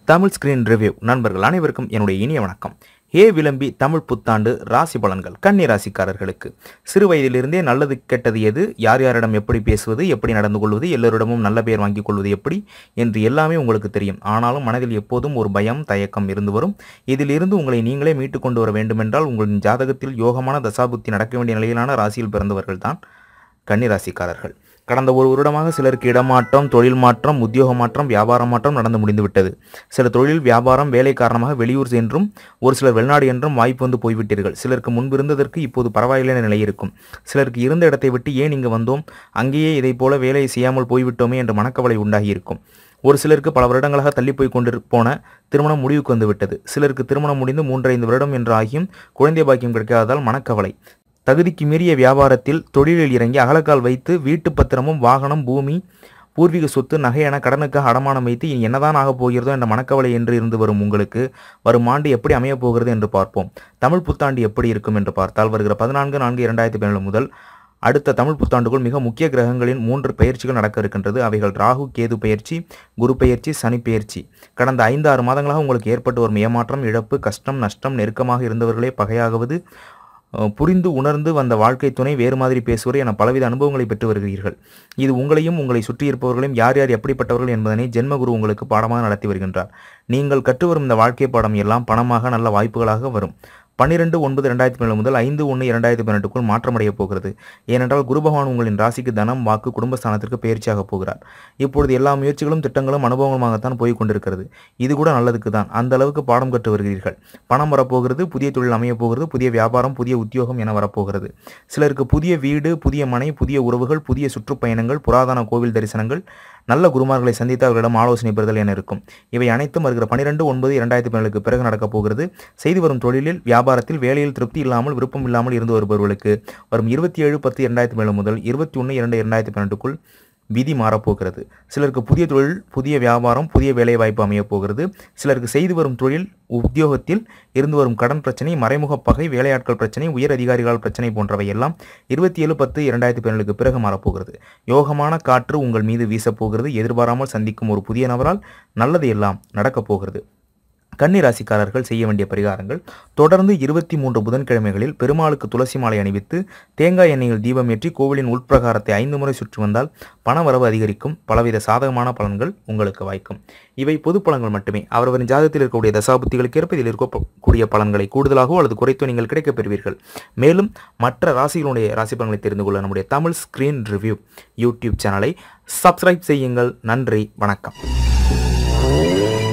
Tamil screen review நண்பர்கள் அனைவருக்கும் என்னுடைய இனிய வணக்கம் ஏ விளம்பி தமிழ் புத்தாண்டு ராசி பலன்கள் கன்னி ராசிக்காரர்களுக்கு சிறு வயதிலிருந்தே நல்லது கெட்டது எது யார் யாரிடம் எப்படி பேசுவது எப்படி நடந்து கொள்வது எல்லோரிடமும் நல்ல பெயர் வாங்கிக் கொள்வது எப்படி என்று எல்லாமே உங்களுக்கு தெரியும் ஆனாலும் மனதில் எப்போதும் ஒரு பயம் தயக்கம் இருந்து வரும் இதிலிருந்து உங்களை நீங்களே மீட்டுக் கொண்டு வர வேண்டுமென்றால் உங்களின் ஜாதகத்தில் யோகமான தசாபுத்தி நடக்க வேண்டிய நிலையிலான ராசியில் பிறந்தவர்கள்தான் கன்னிராசிக்காரர்கள் கடந்த ஒரு வருடமாக சிலருக்கு இடமாற்றம் தொழில் மாற்றம் உத்தியோக மாற்றம் வியாபார மாற்றம் நடந்து முடிந்துவிட்டது சில தொழில் வியாபாரம் வேலை காரணமாக வெளியூர் சென்றும் ஒரு சிலர் வெளிநாடு என்றும் வாய்ப்பு வந்து போய்விட்டீர்கள் சிலருக்கு முன்பு இருந்ததற்கு இப்போது பரவாயில்லை நிலை இருக்கும் சிலருக்கு இருந்த இடத்தை விட்டு ஏன் இங்கு வந்தோம் அங்கேயே இதைப் போல வேலை செய்யாமல் போய்விட்டோமே என்ற மனக்கவலை உண்டாகி இருக்கும் ஒரு சிலருக்கு பல வருடங்களாக தள்ளி போய் கொண்டு போன திருமணம் முடிவுக்கு வந்துவிட்டது சிலருக்கு திருமணம் முடிந்து மூன்றைந்து வருடம் என்று ஆகியும் குழந்தை பாக்கியம் கிடைக்காததால் மனக்கவலை தகுதிக்கு மீறிய வியாபாரத்தில் தொழிலில் இறங்கி அகலக்கால் வைத்து வீட்டு பத்திரமும் வாகனம் பூமி பூர்வீக சொத்து நகை என கடனுக்காக அடமானம் வைத்து இனி என்னதான் ஆகப் போகிறதோ என்ற மனக்கவலை என்று இருந்து வரும் உங்களுக்கு வரும் ஆண்டு எப்படி அமையப் போகிறது என்று பார்ப்போம் தமிழ் புத்தாண்டு எப்படி இருக்கும் என்று பார்த்தால் வருகிற பதினான்கு நான்கு இரண்டாயிரத்தி பதினேழு முதல் அடுத்த தமிழ் புத்தாண்டுக்குள் மிக முக்கிய கிரகங்களின் மூன்று பயிற்சிகள் நடக்க இருக்கின்றது அவைகள் ராகு கேது பயிற்சி குரு பயிற்சி சனி பயிற்சி கடந்த ஐந்து ஆறு மாதங்களாக உங்களுக்கு ஏற்பட்டு வரும் ஏமாற்றம் இழப்பு கஷ்டம் நஷ்டம் நெருக்கமாக இருந்தவர்களே பகையாகுவது அஹ், புரிந்து உணர்ந்து வந்த வாழ்க்கை துணை வேறு மாதிரி பேசுவது என பலவித அனுபவங்களை பெற்று வருகிறீர்கள் இது உங்களையும் உங்களை சுற்றி இருப்பவர்களையும் யார் யார் எப்படிப்பட்டவர்கள் என்பதனை ஜென்மகுரு உங்களுக்கு பாடமாக நடத்தி வருகின்றார் நீங்கள் கற்று வரும் இந்த வாழ்க்கை பாடம் எல்லாம் பணமாக நல்ல வாய்ப்புகளாக வரும் பன்னிரெண்டு ஒன்பது ரெண்டாயிரத்தி பதினேழு முதல் ஐந்து ஒன்று இரண்டாயிரத்தி பதினெட்டுக்குள் மாற்றமடைய போகிறது ஏனென்றால் குரு பகவான் உங்களின் ராசிக்கு தனம் வாக்கு குடும்பஸ்தானத்திற்கு பயிற்சியாக போகிறார் இப்பொழுது எல்லா முயற்சிகளும் திட்டங்களும் அனுபவங்களுமாகத்தான் போய் கொண்டிருக்கிறது இது கூட நல்லதுக்கு தான் அந்த அளவுக்கு பாடம் கற்று வருகிறீர்கள் பணம் வரப்போகிறது புதிய தொழில் அமையப் போகிறது புதிய வியாபாரம் புதிய உத்தியோகம் என வரப்போகிறது சிலருக்கு புதிய வீடு புதிய மனை புதிய உறவுகள் புதிய சுற்றுப்பயணங்கள் புராதன கோவில் தரிசனங்கள் நல்ல குருமார்களை சந்தித்து அவர்களிடம் ஆலோசனை பெறுதல் என இருக்கும் இவை அனைத்தும் வருகிற பனிரெண்டு ஒன்பது இரண்டாயிரத்தி பதினேழுக்கு பிறகு நடக்கப் போகிறது செய்து வரும் தொழிலில் வியாபாரத்தில் வேலையில் திருப்தி இல்லாமல் விருப்பம் இல்லாமல் இருந்து வருபவர்களுக்கு வரும் இருபத்தி ஏழு பத்து இரண்டாயிரத்தி பதினேழு முதல் இருபத்தி ஒன்று இரண்டு இரண்டாயிரத்தி பன்னெண்டுக்குள் விதி மாறப்போகிறது சிலருக்கு புதிய தொழில் புதிய வியாபாரம் புதிய வேலைவாய்ப்பு அமையப் போகிறது சிலருக்கு செய்து வரும் தொழில் உத்தியோகத்தில் இருந்து வரும் கடன் பிரச்சனை மறைமுக பகை வேலையாட்கள் பிரச்சனை உயர் அதிகாரிகள் பிரச்சனை போன்றவை எல்லாம் இருபத்தி ஏழு பத்து இரண்டாயிரத்தி பதினேழுக்கு பிறகு மாறப்போகிறது யோகமான காற்று உங்கள் மீது வீசப்போகிறது எதிர்பாராமல் சந்திக்கும் ஒரு புதிய நபரால் நல்லது எல்லாம் நடக்கப் போகிறது கன்னி ராசிக்காரர்கள் செய்ய வேண்டிய பரிகாரங்கள் தொடர்ந்து இருபத்தி மூன்று புதன்கிழமைகளில் பெருமாளுக்கு துளசி மாலை அணிவித்து தேங்காய் எண்ணெயில் தீபம் ஏற்றி கோவிலின் உட்பிரகாரத்தை ஐந்து முறை சுற்றி வந்தால் பண வரவு அதிகரிக்கும் பலவித சாதகமான பலன்கள் உங்களுக்கு வாய்க்கும் இவை பொது பலன்கள் மட்டுமே அவரவரின் ஜாதகத்தில் இருக்கக்கூடிய தசாபுத்திகளுக்கு ஏற்ப இதில் இருக்கக்கூடிய பலன்களை கூடுதலாகவோ அல்லது குறைத்தோ நீங்கள் கிடைக்கப் பெறுவீர்கள் மேலும் மற்ற ராசிகளுடைய ராசி பலன்களை தெரிந்து கொள்ள நம்முடைய தமிழ் ஸ்கிரீன் ரிவ்யூ யூடியூப் சேனலை சப்ஸ்கிரைப் செய்யுங்கள் நன்றி வணக்கம்